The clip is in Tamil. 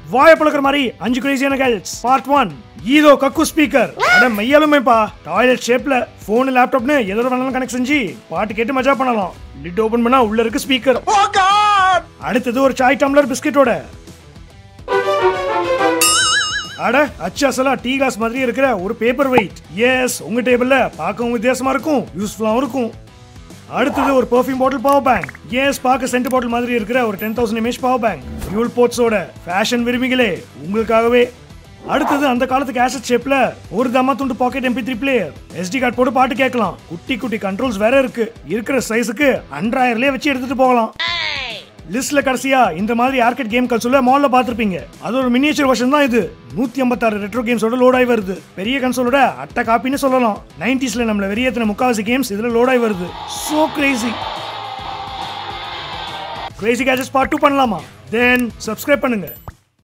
வாய பழக்கிற மாதிரி அஞ்சு கிரேசியான கேட்ஸ் பார்ட் ஒன் ஈதோ கக்கு ஸ்பீக்கர் அட மையாலுமேப்பா டாய்லெட் ஷேப்ல போன் லேப்டாப்னு எதோட வேணாலும் கனெக்ட் செஞ்சு பாட்டு கேட்டு மஜா பண்ணலாம் லிட் ஓபன் பண்ணா உள்ள இருக்கு ஸ்பீக்கர் அடுத்தது ஒரு சாய் டம்ளர் பிஸ்கெட்டோட அட அச்சு அசலா டீ கிளாஸ் மாதிரி இருக்கிற ஒரு பேப்பர் வெயிட் எஸ் உங்க டேபிள்ல பார்க்கவும் வித்தியாசமா இருக்கும் யூஸ்ஃபுல்லாவும் இருக்கும் அடுத்தது ஒரு பெர்ஃப்யூம் பாட்டில் பவர் பேங்க் எஸ் பார்க்க சென்ட் பாட்டில் மாதிரி இருக்கிற ஒரு ten thousand mAh power bank fuel போர்ட்ஸோட ஃபேஷன் விரும்பிகளே உங்களுக்காகவே அடுத்தது அந்த காலத்து கேசட் ஷேப்ல ஒரு தம்மா துண்டு pocket MP three player SD card போட்டு பாட்டு கேட்கலாம் குட்டி குட்டி கண்ட்ரோல்ஸ் வேற இருக்கு இருக்கிற சைஸுக்கு அன்றாயிரம்லயே வச்சு எடுத்துட்டு போகலாம் லிஸ்ட்ல கடைசியா இந்த மாதிரி ஆர்கேட் கேம் கன்சோல மால்ல பாத்திருப்பீங்க அது ஒரு மினியேச்சர் வெர்ஷன் தான் இது நூத்தி ஐம்பத்தாறு ரெட்ரோ கேம்ஸோட லோட் ஆகி வருது பெரிய கன்சோலோட அட்டை காப்பின்னு சொல்லலாம் நைன்டிஸ்ல நம்மள வெறியேத்தின முக்காவாசி கேம்ஸ் இதுல லோட் ஆகி வருது சோ கிரேசி கிரேசி கேஜஸ் பார்ட் டூ பண்ணலாமா தென் சப்ஸ்கிரைப் பண்ணுங்க